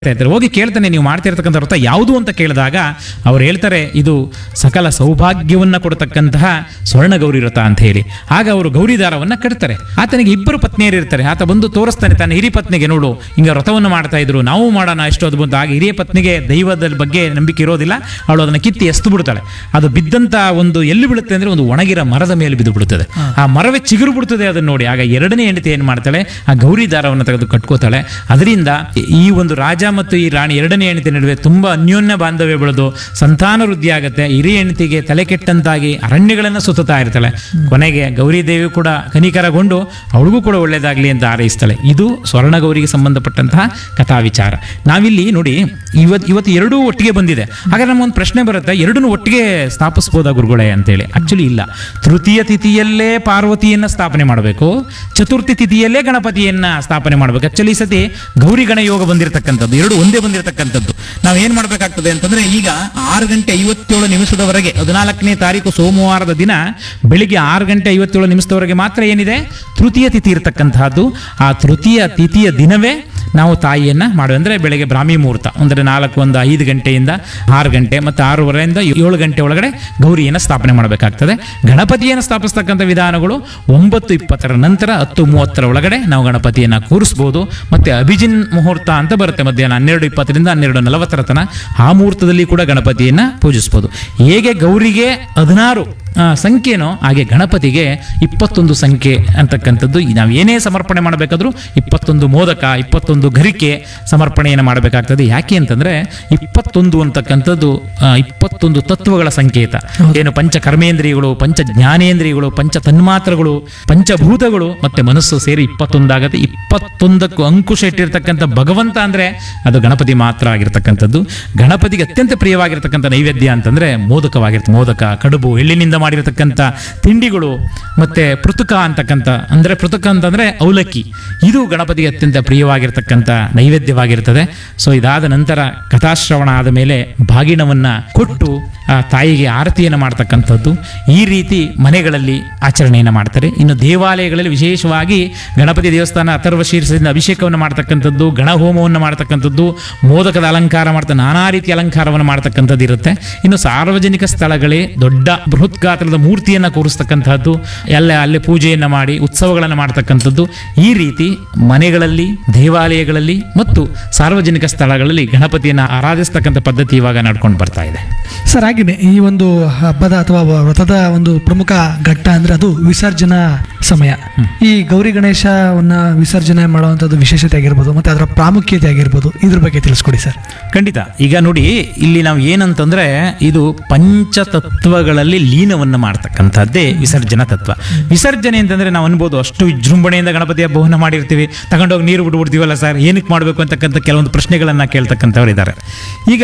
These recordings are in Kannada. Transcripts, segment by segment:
ಇರ್ತಾರೆ ಹೋಗಿ ಕೇಳ್ತಾನೆ ನೀವು ಮಾಡ್ತಿರ್ತಕ್ಕಂಥ ವ್ರತ ಯಾವುದು ಅಂತ ಕೇಳಿದಾಗ ಅವ್ರು ಹೇಳ್ತಾರೆ ಇದು ಸಕಲ ಸೌಭಾಗ್ಯವನ್ನ ಕೊಡತಕ್ಕಂತಹ ಸ್ವರ್ಣ ಗೌರಿ ವ್ರತ ಅಂತ ಹೇಳಿ ಆಗ ಅವರು ಗೌರಿ ದಾರವನ್ನ ಕಟ್ತಾರೆ ಆತನಿಗೆ ಇಬ್ಬರು ಪತ್ನಿಯರು ಇರ್ತಾರೆ ಆತ ಬಂದು ತೋರಿಸ್ತಾನೆ ತನ್ನ ಹಿರಿಯ ಪತ್ನಿಗೆ ನೋಡು ಹಿಂಗ ವ್ರತವನ್ನು ಮಾಡ್ತಾ ಇದ್ರು ನಾವು ಮಾಡೋಣ ಎಷ್ಟು ಅದ್ಭುತ ಆಗ ಹಿರಿಯ ಪತ್ನಿಗೆ ದೈವದ ಬಗ್ಗೆ ನಂಬಿಕೆ ಇರೋದಿಲ್ಲ ಅವಳು ಅದನ್ನ ಕಿತ್ತಿ ಎಸ್ತು ಬಿಡ್ತಾಳೆ ಅದು ಬಿದ್ದಂತ ಒಂದು ಎಲ್ಲಿ ಬೀಳುತ್ತೆ ಅಂದ್ರೆ ಒಂದು ಒಣಗಿರ ಮರದ ಮೇಲೆ ಬಿದ್ದು ಬಿಡುತ್ತದೆ ಆ ಮರವೇ ಚಿಗುರು ಬಿಡುತ್ತದೆ ಅದನ್ನ ನೋಡಿ ಆಗ ಎರಡನೇ ಹೆಂಡತಿ ಏನ್ ಮಾಡ್ತಾಳೆ ಆ ಗೌರಿ ದಾರವನ್ನು ತೆಗೆದು ಕಟ್ಕೋತಾಳೆ ಅದರಿಂದ ಈ ಒಂದು ರಾಜ ಮತ್ತು ಈ ರಾಣಿ ಎರಡನೇ ಹೆಂಡತಿ ನಡುವೆ ತುಂಬಾ ಅನ್ಯೋನ್ಯ ಬಾಂಧವ್ಯ ಬೆಳೆದು ಸಂತಾನ ವೃದ್ಧಿ ಆಗುತ್ತೆ ಹಿರಿಯ ಹೆಂಡತಿಗೆ ತಲೆ ಕೆಟ್ಟಂತಾಗಿ ಅರಣ್ಯಗಳನ್ನ ಸುತ್ತುತ್ತಾ ಇರ್ತಾಳೆ ಕೊನೆಗೆ ಗೌರಿ ದೇವಿ ಕೂಡ ಕನಿಕರಗೊಂಡು ಅವಳಿಗೂ ಕೂಡ ಒಳ್ಳೇದಾಗ್ಲಿ ಅಂತ ಹಾರೈಸ್ತಾಳೆ ಇದು ಸ್ವರ್ಣ ಗೌರಿಗೆ ಸಂಬಂಧಪಟ್ಟಂತಹ ಕಥಾ ವಿಚಾರ ನಾವಿಲ್ಲಿ ನೋಡಿ ಇವತ್ತು ಇವತ್ತು ಎರಡೂ ಒಟ್ಟಿಗೆ ಬಂದಿದೆ ಹಾಗಾದ್ರೆ ನಮಗೊಂದು ಪ್ರಶ್ನೆ ಬರುತ್ತೆ ಎರಡನ್ನೂ ಒಟ್ಟಿಗೆ ಸ್ಥಾಪಿಸ್ಬೋದಾ ಗುರುಗಳೇ ಅಂತೇಳಿ ಆಕ್ಚುಲಿ ಇಲ್ಲ ತೃತೀಯ ತಿಥಿಯಲ್ಲೇ ಪಾರ್ವತಿಯನ್ನ ಸ್ಥಾಪನೆ ಮಾಡಬೇಕು ಚತುರ್ಥಿ ತಿಥಿಯಲ್ಲೇ ಗಣಪತಿಯನ್ನ ಸ್ಥಾಪನೆ ಮಾಡಬೇಕು ಆಕ್ಚುಲಿ ಈ ಸತಿ ಗೌರಿ ಗಣ ಯೋಗ ಬಂದಿರತಕ್ಕಂಥದ್ದು ಎರಡು ಒಂದೇ ಬಂದಿರತಕ್ಕಂಥದ್ದು ನಾವು ಏನ್ ಮಾಡ್ಬೇಕಾಗ್ತದೆ ಅಂತಂದ್ರೆ ಈಗ ಆರು ಗಂಟೆ ಐವತ್ತೇಳು ನಿಮಿಷದವರೆಗೆ ಹದಿನಾಲ್ಕನೇ ತಾರೀಕು ಸೋಮವಾರದ ದಿನ ಬೆಳಿಗ್ಗೆ ಆರು ಗಂಟೆ ಐವತ್ತೇಳು ನಿಮಿಷದವರೆಗೆ ಮಾತ್ರ ಏನಿದೆ ತೃತೀಯ ತಿಥಿ ಇರತಕ್ಕಂತಹದ್ದು ಆ ತೃತೀಯ ತಿಥಿಯ ದಿನವೇ ನಾವು ತಾಯಿಯನ್ನ ಮಾಡುವ ಅಂದ್ರೆ ಬೆಳಗ್ಗೆ ಬ್ರಾಹ್ಮಿ ಮುಹೂರ್ತ ಅಂದ್ರೆ ನಾಲ್ಕು ಒಂದು ಐದು ಗಂಟೆಯಿಂದ ಆರು ಗಂಟೆ ಮತ್ತು ಆರೂವರೆಯಿಂದ ಏಳು ಗಂಟೆ ಒಳಗಡೆ ಗೌರಿಯನ್ನು ಸ್ಥಾಪನೆ ಮಾಡಬೇಕಾಗ್ತದೆ ಗಣಪತಿಯನ್ನು ಸ್ಥಾಪಿಸ್ತಕ್ಕಂಥ ವಿಧಾನಗಳು ಒಂಬತ್ತು ಇಪ್ಪತ್ತರ ನಂತರ ಹತ್ತು ಮೂವತ್ತರ ಒಳಗಡೆ ನಾವು ಗಣಪತಿಯನ್ನ ಕೂರಿಸ್ಬೋದು ಮತ್ತೆ ಅಭಿಜಿನ್ ಮುಹೂರ್ತ ಅಂತ ಬರುತ್ತೆ ಮಧ್ಯಾಹ್ನ ಹನ್ನೆರಡು ಇಪ್ಪತ್ತರಿಂದ ಹನ್ನೆರಡು ನಲವತ್ತರ ತನ ಆ ಮುಹೂರ್ತದಲ್ಲಿ ಕೂಡ ಗಣಪತಿಯನ್ನ ಪೂಜಿಸ್ಬೋದು ಹೇಗೆ ಗೌರಿಗೆ ಹದಿನಾರು ಆ, ಸಂಖ್ಯೆನೋ ಹಾಗೆ ಗಣಪತಿಗೆ ಇಪ್ಪತ್ತೊಂದು ಸಂಖ್ಯೆ ಅಂತಕ್ಕಂಥದ್ದು ನಾವು ಏನೇ ಸಮರ್ಪಣೆ ಮಾಡಬೇಕಾದ್ರೂ ಇಪ್ಪತ್ತೊಂದು ಮೋದಕ ಇಪ್ಪತ್ತೊಂದು ಗರಿಕೆ ಸಮರ್ಪಣೆಯನ್ನು ಮಾಡಬೇಕಾಗ್ತದೆ ಯಾಕೆ ಅಂತಂದ್ರೆ ಇಪ್ಪತ್ತೊಂದು ಅಂತಕ್ಕಂಥದ್ದು ಆ, ಇಪ್ಪತ್ತೊಂದು ತತ್ವಗಳ ಸಂಕೇತ ಏನು ಪಂಚ ಕರ್ಮೇಂದ್ರಿಯಗಳು ಪಂಚ ಜ್ಞಾನೇಂದ್ರಿಯಗಳು ಪಂಚ ತನ್ಮಾತ್ರಗಳು ಪಂಚಭೂತಗಳು ಮತ್ತೆ ಮನಸ್ಸು ಸೇರಿ ಇಪ್ಪತ್ತೊಂದಾಗತ್ತೆ ಇಪ್ಪತ್ತೊಂದಕ್ಕೂ ಅಂಕುಶ ಇಟ್ಟಿರ್ತಕ್ಕಂಥ ಭಗವಂತ ಅಂದ್ರೆ ಅದು ಗಣಪತಿ ಮಾತ್ರ ಆಗಿರ್ತಕ್ಕಂಥದ್ದು ಗಣಪತಿಗೆ ಅತ್ಯಂತ ಪ್ರಿಯವಾಗಿರ್ತಕ್ಕಂಥ ನೈವೇದ್ಯ ಅಂತಂದ್ರೆ ಮೋದಕವಾಗಿರ್ತದೆ ಮೋದಕ ಕಡುಬು ಎಳ್ಳಿನಿಂದ ಮಾಡಿರ್ತಕ್ಕಂಥ ತಿಂಡಿಗಳು ಮತ್ತೆ ಪೃತುಕ ಅಂತಕ್ಕಂಥ ಅಂದ್ರೆ ಪೃತುಕ ಅಂತಂದ್ರೆ ಅವಲಕ್ಕಿ ಇದು ಗಣಪತಿಗೆ ಅತ್ಯಂತ ಪ್ರಿಯವಾಗಿರ್ತಕ್ಕಂಥ ನೈವೇದ್ಯವಾಗಿರ್ತದೆ ಸೊ ಇದಾದ ನಂತರ ಕಥಾಶ್ರವಣ ಆದ ಮೇಲೆ ಬಾಗಿಣವನ್ನ ಕೊಟ್ಟು ಆ ತಾಯಿಗೆ ಆರತಿಯನ್ನು ಮಾಡ್ತಕ್ಕಂಥದ್ದು ಈ ರೀತಿ ಮನೆಗಳಲ್ಲಿ ಆಚರಣೆಯನ್ನು ಮಾಡ್ತಾರೆ ಇನ್ನು ದೇವಾಲಯಗಳಲ್ಲಿ ವಿಶೇಷವಾಗಿ ಗಣಪತಿ ದೇವಸ್ಥಾನ ಅಥರ್ವ ಶೀರ್ಷದಿಂದ ಅಭಿಷೇಕವನ್ನು ಮಾಡ್ತಕ್ಕಂಥದ್ದು ಗಣಹೋಮವನ್ನು ಮಾಡ್ತಕ್ಕಂಥದ್ದು ಮೋದಕದ ಅಲಂಕಾರ ಮಾಡ್ತಾ ನಾನಾ ರೀತಿಯ ಅಲಂಕಾರವನ್ನು ಮಾಡ್ತಕ್ಕಂಥದ್ದು ಇರುತ್ತೆ ಇನ್ನು ಸಾರ್ವಜನಿಕ ಸ್ಥಳಗಳೇ ದೊಡ್ಡ ಬೃಹತ್ ಗಾತ್ರದ ಮೂರ್ತಿಯನ್ನು ಕೂರಿಸ್ತಕ್ಕಂಥದ್ದು ಎಲ್ಲ ಅಲ್ಲಿ ಪೂಜೆಯನ್ನು ಮಾಡಿ ಉತ್ಸವಗಳನ್ನು ಮಾಡ್ತಕ್ಕಂಥದ್ದು ಈ ರೀತಿ ಮನೆಗಳಲ್ಲಿ ದೇವಾಲಯಗಳಲ್ಲಿ ಮತ್ತು ಸಾರ್ವಜನಿಕ ಸ್ಥಳಗಳಲ್ಲಿ ಗಣಪತಿಯನ್ನು ಆರಾಧಿಸ್ತಕ್ಕಂಥ ಪದ್ಧತಿ ಇವಾಗ ನಡ್ಕೊಂಡು ಬರ್ತಾ ಇದೆ ಸರ್ ಹಾಗೆಯೇ ಈ ಒಂದು ಹಬ್ಬದ ಅಥವಾ ವ್ರತದ ಒಂದು ಪ್ರಮುಖ ಘಟ್ಟ ಅಂದ್ರೆ ಅದು ವಿಸರ್ಜನಾ ಸಮಯ ಈ ಗೌರಿ ಗಣೇಶವನ್ನ ವಿಸರ್ಜನೆ ಮಾಡುವಂಥದ್ದು ವಿಶೇಷತೆ ಆಗಿರ್ಬೋದು ಮತ್ತೆ ಅದರ ಪ್ರಾಮುಖ್ಯತೆ ಆಗಿರ್ಬೋದು ಇದ್ರ ಬಗ್ಗೆ ತಿಳಿಸ್ಕೊಡಿ ಸರ್ ಖಂಡಿತ ಈಗ ನೋಡಿ ಇಲ್ಲಿ ನಾವು ಏನಂತಂದ್ರೆ ಇದು ಪಂಚತತ್ವಗಳಲ್ಲಿ ಲೀನವನ್ನು ಮಾಡ್ತಕ್ಕಂಥದ್ದೇ ವಿಸರ್ಜನಾ ತತ್ವ ವಿಸರ್ಜನೆ ಅಂತಂದ್ರೆ ನಾವು ಅನ್ಬೋದು ಅಷ್ಟು ವಿಜೃಂಭಣೆಯಿಂದ ಗಣಪತಿ ಹಬ್ಬವನ್ನು ಮಾಡಿರ್ತೀವಿ ತಗೊಂಡೋಗಿ ನೀರು ಬಿಟ್ಬಿಡ್ತೀವಲ್ಲ ಸರ್ ಏನಕ್ಕೆ ಮಾಡಬೇಕು ಅಂತಕ್ಕಂಥ ಕೆಲವೊಂದು ಪ್ರಶ್ನೆಗಳನ್ನ ಕೇಳ್ತಕ್ಕಂಥವ್ರು ಇದ್ದಾರೆ ಈಗ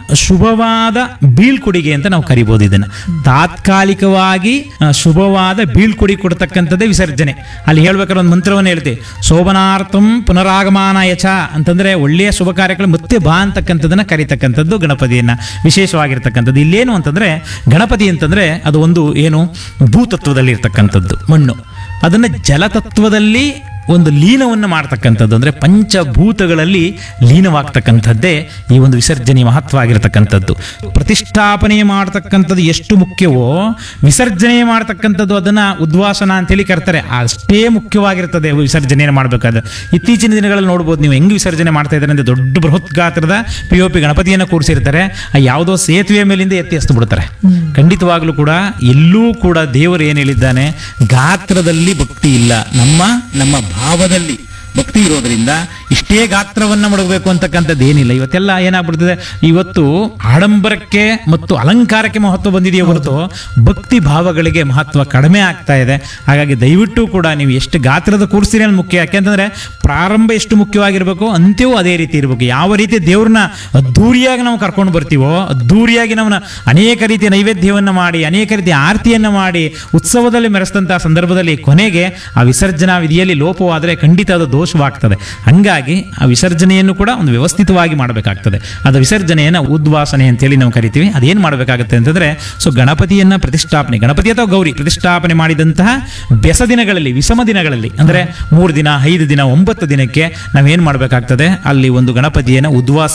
ಶುಭವಾದ ಬೀಳ್ಕೊಡಿಗೆ ಅಂತ ನಾವು ಕರಿಬೋದು ಇದನ್ನ ತಾತ್ಕಾಲಿಕವಾಗಿ ಆ, ಶುಭವಾದ ಬೀಳ್ಕೊಡಿ ಕೊಡ್ತಕ್ಕಂಥದ್ದೇ ವಿಸರ್ಜನೆ ಅಲ್ಲಿ ಹೇಳ್ಬೇಕಾದ್ರೆ ಒಂದು ಮಂತ್ರವನ್ನು ಹೇಳ್ತೀವಿ ಶೋಭನಾರ್ಥಂ ಪುನರಾಗಮಾನ ಯಚ ಅಂತಂದ್ರೆ ಒಳ್ಳೆಯ ಶುಭ ಕಾರ್ಯಗಳು ಮತ್ತೆ ಬಾ ಅಂತಕ್ಕಂಥದ್ದನ್ನ ಕರಿತಕ್ಕಂಥದ್ದು ಗಣಪತಿಯನ್ನ ವಿಶೇಷವಾಗಿರ್ತಕ್ಕಂಥದ್ದು ಇಲ್ಲೇನು ಅಂತಂದ್ರೆ ಗಣಪತಿ ಅಂತಂದ್ರೆ ಅದು ಒಂದು ಏನು ಭೂತತ್ವದಲ್ಲಿ ಇರ್ತಕ್ಕಂಥದ್ದು ಮಣ್ಣು ಅದನ್ನ ಜಲತತ್ವದಲ್ಲಿ ಒಂದು ಲೀನವನ್ನು ಮಾಡ್ತಕ್ಕಂಥದ್ದು ಅಂದರೆ ಪಂಚಭೂತಗಳಲ್ಲಿ ಲೀನವಾಗ್ತಕ್ಕಂಥದ್ದೇ ಈ ಒಂದು ವಿಸರ್ಜನೆ ಮಹತ್ವ ಆಗಿರತಕ್ಕಂಥದ್ದು ಪ್ರತಿಷ್ಠಾಪನೆ ಮಾಡ್ತಕ್ಕಂಥದ್ದು ಎಷ್ಟು ಮುಖ್ಯವೋ ವಿಸರ್ಜನೆ ಮಾಡ್ತಕ್ಕಂಥದ್ದು ಅದನ್ನ ಉದ್ವಾಸನ ಅಂತೇಳಿ ಕರ್ತಾರೆ ಅಷ್ಟೇ ಮುಖ್ಯವಾಗಿರ್ತದೆ ವಿಸರ್ಜನೆಯನ್ನು ಮಾಡಬೇಕಾದ್ರೆ ಇತ್ತೀಚಿನ ದಿನಗಳಲ್ಲಿ ನೋಡ್ಬೋದು ನೀವು ಹೆಂಗ್ ವಿಸರ್ಜನೆ ಮಾಡ್ತಾ ಇದ್ದಾರೆ ಅಂದ್ರೆ ದೊಡ್ಡ ಬೃಹತ್ ಗಾತ್ರದ ಪಿ ಒ ಪಿ ಗಣಪತಿಯನ್ನು ಕೂರಿಸಿರ್ತಾರೆ ಆ ಯಾವುದೋ ಸೇತುವೆ ಮೇಲಿಂದ ಎತ್ತಿ ಎಸ್ತು ಬಿಡ್ತಾರೆ ಖಂಡಿತವಾಗ್ಲೂ ಕೂಡ ಎಲ್ಲೂ ಕೂಡ ದೇವರು ಏನು ಹೇಳಿದ್ದಾನೆ ಗಾತ್ರದಲ್ಲಿ ಭಕ್ತಿ ಇಲ್ಲ ನಮ್ಮ ನಮ್ಮ ಭಾವದಲ್ಲಿ ಭಕ್ತಿ ಇರೋದ್ರಿಂದ ಇಷ್ಟೇ ಗಾತ್ರವನ್ನ ಮಡಗಬೇಕು ಅಂತಕ್ಕಂಥದ್ದು ಏನಿಲ್ಲ ಇವತ್ತೆಲ್ಲ ಏನಾಗ್ಬಿಡ್ತದೆ ಇವತ್ತು ಆಡಂಬರಕ್ಕೆ ಮತ್ತು ಅಲಂಕಾರಕ್ಕೆ ಮಹತ್ವ ಬಂದಿದೆಯೇ ಹೊರತು ಭಕ್ತಿ ಭಾವಗಳಿಗೆ ಮಹತ್ವ ಕಡಿಮೆ ಆಗ್ತಾ ಇದೆ ಹಾಗಾಗಿ ದಯವಿಟ್ಟು ಕೂಡ ನೀವು ಎಷ್ಟು ಗಾತ್ರದ ಕೂರಿಸ್ತೀರಿ ಅನ್ನೋದು ಮುಖ್ಯ ಯಾಕೆಂತಂದ್ರೆ ಪ್ರಾರಂಭ ಎಷ್ಟು ಮುಖ್ಯವಾಗಿರ್ಬೇಕು ಅಂತ್ಯವೂ ಅದೇ ರೀತಿ ಇರಬೇಕು ಯಾವ ರೀತಿ ದೇವ್ರನ್ನ ಅದ್ದೂರಿಯಾಗಿ ನಾವು ಕರ್ಕೊಂಡು ಬರ್ತೀವೋ ಅದ್ದೂರಿಯಾಗಿ ನಾವು ಅನೇಕ ರೀತಿಯ ನೈವೇದ್ಯವನ್ನು ಮಾಡಿ ಅನೇಕ ರೀತಿಯ ಆರತಿಯನ್ನು ಮಾಡಿ ಉತ್ಸವದಲ್ಲಿ ಮೆರೆಸಿದಂತಹ ಸಂದರ್ಭದಲ್ಲಿ ಕೊನೆಗೆ ಆ ವಿಸರ್ಜನಾ ವಿಧಿಯಲ್ಲಿ ಲೋಪವಾದರೆ ಖಂಡಿತ ಅದು ದೋಷ ದೋಷವಾಗ್ತದೆ ಹಂಗಾಗಿ ಆ ವಿಸರ್ಜನೆಯನ್ನು ಕೂಡ ಒಂದು ವ್ಯವಸ್ಥಿತವಾಗಿ ಮಾಡಬೇಕಾಗ್ತದೆ ಅದು ವಿಸರ್ಜನೆಯನ್ನು ಉದ್ವಾಸನೆ ಅಂತೇಳಿ ನಾವು ಕರಿತೀವಿ ಅದೇನು ಮಾಡಬೇಕಾಗುತ್ತೆ ಅಂತಂದ್ರೆ ಸೊ ಗಣಪತಿಯನ್ನ ಪ್ರತಿಷ್ಠಾಪನೆ ಗಣಪತಿ ಅಥವಾ ಗೌರಿ ಪ್ರತಿಷ್ಠಾಪನೆ ಮಾಡಿದಂತಹ ಬೆಸ ದಿನಗಳಲ್ಲಿ ವಿಷಮ ದಿನಗಳಲ್ಲಿ ಅಂದ್ರೆ ಮೂರು ದಿನ ಐದು ದಿನ ಒಂಬತ್ತು ದಿನಕ್ಕೆ ನಾವೇನ್ ಮಾಡಬೇಕಾಗ್ತದೆ ಅಲ್ಲಿ ಒಂದು ಗಣಪತಿಯನ್ನು ಉದ್ವಾಸ